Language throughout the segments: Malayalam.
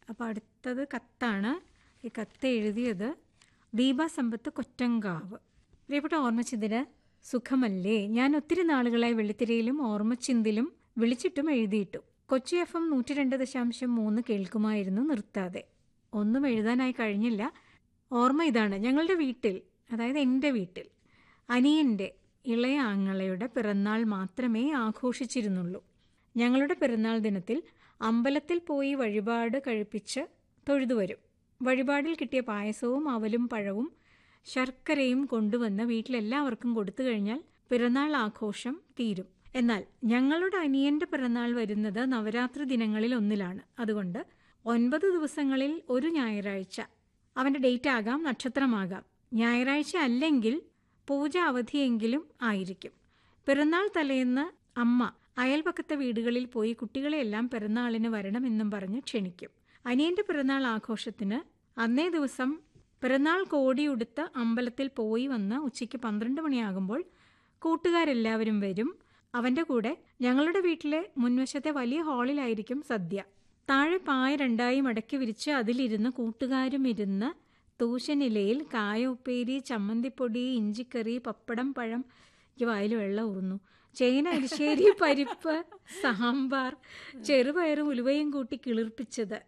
അപ്പോൾ അടുത്തത് കത്താണ് ഈ കത്ത് എഴുതിയത് ദീപ സമ്പത്ത് കൊറ്റങ്കാവ് പ്രിയപ്പെട്ട ഓർമ്മച്ചിതിന് സുഖമല്ലേ ഞാൻ ഒത്തിരി നാളുകളായി വെള്ളിത്തിരയിലും ഓർമ്മച്ചിന്തിലും വിളിച്ചിട്ടും എഴുതിയിട്ടു കൊച്ചി എഫ് എം നൂറ്റി രണ്ട് ദശാംശം മൂന്ന് കേൾക്കുമായിരുന്നു നിർത്താതെ ഒന്നും എഴുതാനായി കഴിഞ്ഞില്ല ഓർമ്മ ഇതാണ് ഞങ്ങളുടെ വീട്ടിൽ അതായത് എൻ്റെ വീട്ടിൽ അനിയൻ്റെ ഇളയ ആങ്ങളയുടെ പിറന്നാൾ മാത്രമേ ആഘോഷിച്ചിരുന്നുള്ളൂ ഞങ്ങളുടെ പിറന്നാൾ ദിനത്തിൽ അമ്പലത്തിൽ പോയി വഴിപാട് കഴിപ്പിച്ച് തൊഴുതുവരും വഴിപാടിൽ കിട്ടിയ പായസവും അവലും പഴവും ശർക്കരയും കൊണ്ടുവന്ന് വീട്ടിലെല്ലാവർക്കും കൊടുത്തു കഴിഞ്ഞാൽ പിറന്നാൾ ആഘോഷം തീരും എന്നാൽ ഞങ്ങളുടെ അനിയന്റെ പിറന്നാൾ വരുന്നത് നവരാത്രി ദിനങ്ങളിൽ ഒന്നിലാണ് അതുകൊണ്ട് ഒൻപത് ദിവസങ്ങളിൽ ഒരു ഞായറാഴ്ച അവന്റെ ഡേറ്റ് ആകാം നക്ഷത്രമാകാം ഞായറാഴ്ച അല്ലെങ്കിൽ പൂജ അവധിയെങ്കിലും ആയിരിക്കും പിറന്നാൾ തലേന്ന് അമ്മ അയൽപക്കത്തെ വീടുകളിൽ പോയി കുട്ടികളെയെല്ലാം പിറന്നാളിന് വരണമെന്നും പറഞ്ഞ് ക്ഷണിക്കും അനിയന്റെ പിറന്നാൾ ആഘോഷത്തിന് അന്നേ ദിവസം പിറന്നാൾ കോടിയുടുത്ത് അമ്പലത്തിൽ പോയി വന്ന് ഉച്ചയ്ക്ക് പന്ത്രണ്ട് മണിയാകുമ്പോൾ കൂട്ടുകാരെല്ലാവരും വരും അവന്റെ കൂടെ ഞങ്ങളുടെ വീട്ടിലെ മുൻവശത്തെ വലിയ ഹാളിലായിരിക്കും സദ്യ താഴെ പായ രണ്ടായി മടക്കി വിരിച്ച് അതിലിരുന്ന് കൂട്ടുകാരും ഇരുന്ന് തൂശനിലയിൽ കായ ഉപ്പേരി ചമ്മന്തിപ്പൊടി ഇഞ്ചിക്കറി പപ്പടം പഴം എനിക്ക് വായിൽ വെള്ളം ഊർന്നു ചേന അരിശ്ശേരി പരിപ്പ് സാമ്പാർ ചെറുപയറും ഉലുവയും കൂട്ടി കിളിർപ്പിച്ചത്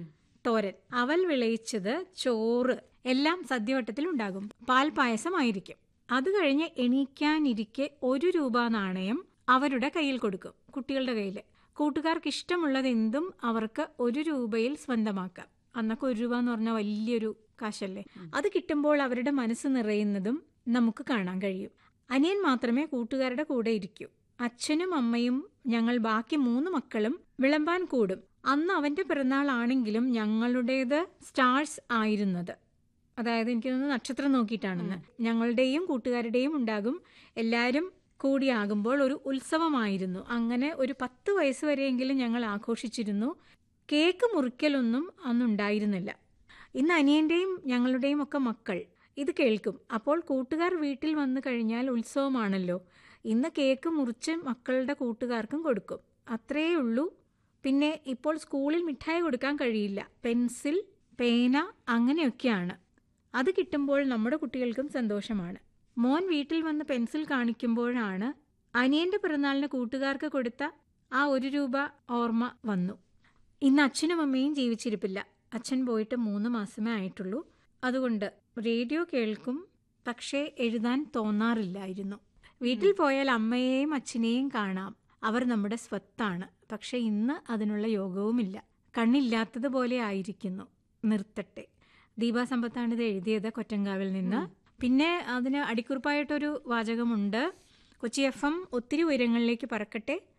തോരൻ അവൽ വിളയിച്ചത് ചോറ് എല്ലാം സദ്യവട്ടത്തിൽ ഉണ്ടാകും പാൽ പായസമായിരിക്കും അത് കഴിഞ്ഞ് എണീക്കാനിരിക്കെ ഒരു രൂപ നാണയം അവരുടെ കയ്യിൽ കൊടുക്കും കുട്ടികളുടെ കയ്യിൽ കൂട്ടുകാർക്ക് ഇഷ്ടമുള്ളത് എന്തും അവർക്ക് ഒരു രൂപയിൽ സ്വന്തമാക്കാം അന്നൊക്കെ ഒരു രൂപ എന്ന് പറഞ്ഞാൽ വലിയൊരു കാശല്ലേ അത് കിട്ടുമ്പോൾ അവരുടെ മനസ്സ് നിറയുന്നതും നമുക്ക് കാണാൻ കഴിയും അനിയൻ മാത്രമേ കൂട്ടുകാരുടെ കൂടെ ഇരിക്കൂ അച്ഛനും അമ്മയും ഞങ്ങൾ ബാക്കി മൂന്ന് മക്കളും വിളമ്പാൻ കൂടും അന്ന് അവന്റെ പിറന്നാളാണെങ്കിലും ഞങ്ങളുടേത് സ്റ്റാർസ് ആയിരുന്നത് അതായത് എനിക്ക് തോന്നുന്നു നക്ഷത്രം നോക്കിയിട്ടാണെന്ന് ഞങ്ങളുടെയും കൂട്ടുകാരുടെയും ഉണ്ടാകും എല്ലാവരും കൂടിയാകുമ്പോൾ ഒരു ഉത്സവമായിരുന്നു അങ്ങനെ ഒരു പത്ത് വയസ്സ് വരെയെങ്കിലും ഞങ്ങൾ ആഘോഷിച്ചിരുന്നു കേക്ക് മുറിക്കലൊന്നും അന്നുണ്ടായിരുന്നില്ല ഇന്ന് അനിയന്റെയും ഞങ്ങളുടെയും ഒക്കെ മക്കൾ ഇത് കേൾക്കും അപ്പോൾ കൂട്ടുകാർ വീട്ടിൽ വന്നു കഴിഞ്ഞാൽ ഉത്സവമാണല്ലോ ഇന്ന് കേക്ക് മുറിച്ച് മക്കളുടെ കൂട്ടുകാർക്കും കൊടുക്കും അത്രയേ ഉള്ളൂ പിന്നെ ഇപ്പോൾ സ്കൂളിൽ മിഠായി കൊടുക്കാൻ കഴിയില്ല പെൻസിൽ പേന അങ്ങനെയൊക്കെയാണ് അത് കിട്ടുമ്പോൾ നമ്മുടെ കുട്ടികൾക്കും സന്തോഷമാണ് മോൻ വീട്ടിൽ വന്ന് പെൻസിൽ കാണിക്കുമ്പോഴാണ് അനിയന്റെ പിറന്നാളിന് കൂട്ടുകാർക്ക് കൊടുത്ത ആ ഒരു രൂപ ഓർമ്മ വന്നു ഇന്ന് അച്ഛനും അമ്മയും ജീവിച്ചിരിപ്പില്ല അച്ഛൻ പോയിട്ട് മൂന്ന് മാസമേ ആയിട്ടുള്ളൂ അതുകൊണ്ട് റേഡിയോ കേൾക്കും പക്ഷേ എഴുതാൻ തോന്നാറില്ലായിരുന്നു വീട്ടിൽ പോയാൽ അമ്മയെയും അച്ഛനെയും കാണാം അവർ നമ്മുടെ സ്വത്താണ് പക്ഷെ ഇന്ന് അതിനുള്ള യോഗവുമില്ല കണ്ണില്ലാത്തതുപോലെ ആയിരിക്കുന്നു നിർത്തട്ടെ ദീപാസമ്പത്താണ് ഇത് എഴുതിയത് കൊറ്റങ്കാവിൽ നിന്ന് പിന്നെ അതിന് അടിക്കുറിപ്പായിട്ടൊരു വാചകമുണ്ട് കൊച്ചി എഫ് എം ഒത്തിരി ഉയരങ്ങളിലേക്ക് പറക്കട്ടെ